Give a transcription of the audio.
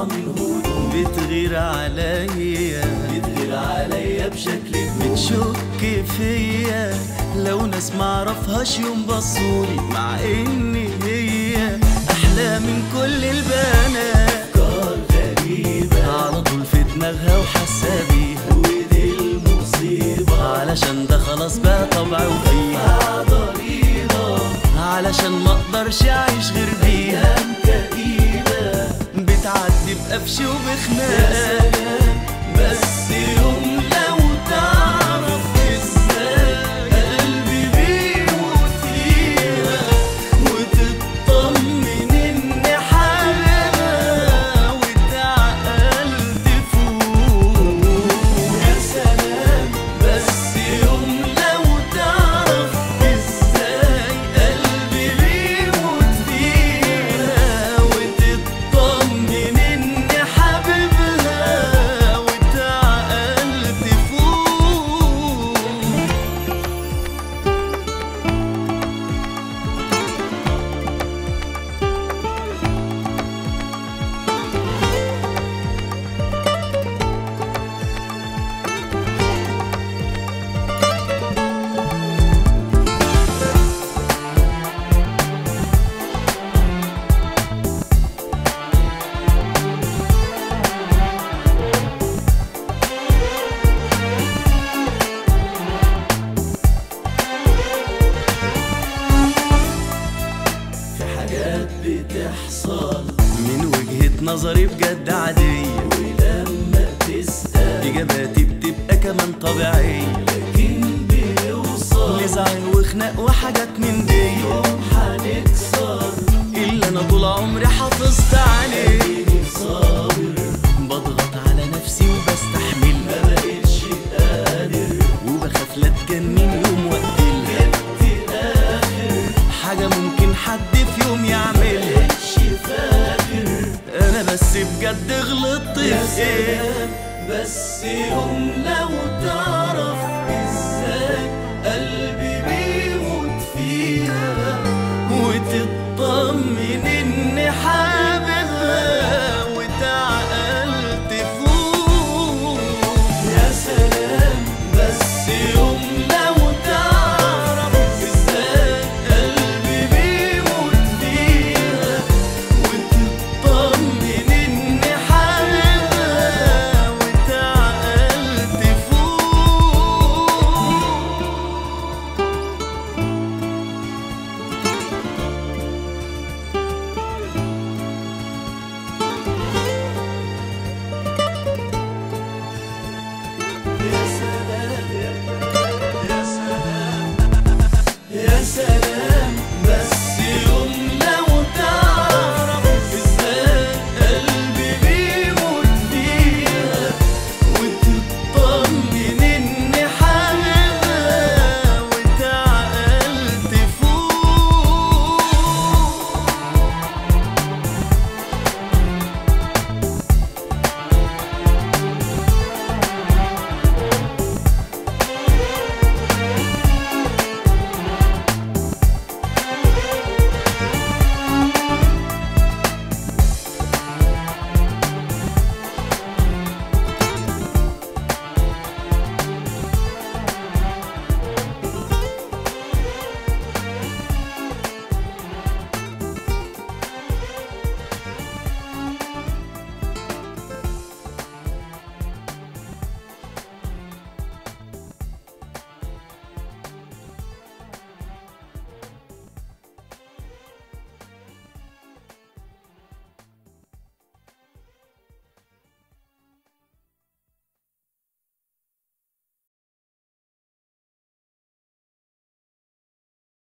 من هدوء بتغير عليا بتغير عليا بشكل جنون بتشك فيا لو ناس معرفهاش يوم بصولي مع ان هي احلى من كل البنات أفكار غريبة على طول في دماغها وحاسه بيها ودي المصيبة علشان ده خلاص بقى طبعي وفيها ضريبة علشان ما اقدرش اعيش غير بيها أيام كئيبة بتعدي بقفش وبخناق بس يوم لو تعرف ازاي قلبي بيموت فيها وتطمن ان حالها وتعقل تفوق يا سلام بس يوم لو تعرف ازاي قلبي بيموت فيها وتطمن ان حبيبها وتعقل تفوق في حاجات بتحصل من وجهة نظري بجد عادية ولما تسأل إجاباتي بتبقى كمان طبيعية لكن بيوصل نزعل وخناق وحاجات من دي يوم هنكسر اللي أنا طول عمري حافظت عليه إني صابر بضغط على نفسي وبستحمل ما بقتش قادر وبخاف لا تجنن يوم وقتلها جبت آخر حاجة ممكن حد في يوم يعملها مبقتش فاكر أنا بس بجد غلطت يا في إيه سلام بس يوم لو تعرف ازاي قلبي بيموت فيها وتطمن إن حاببها وتعقل تفوق يا سلام بس يوم لو تعرف ازاي قلبي بيموت فيها وتطمن إن حاببها وتعقل تفوق يا سلام يا سلام يا سلام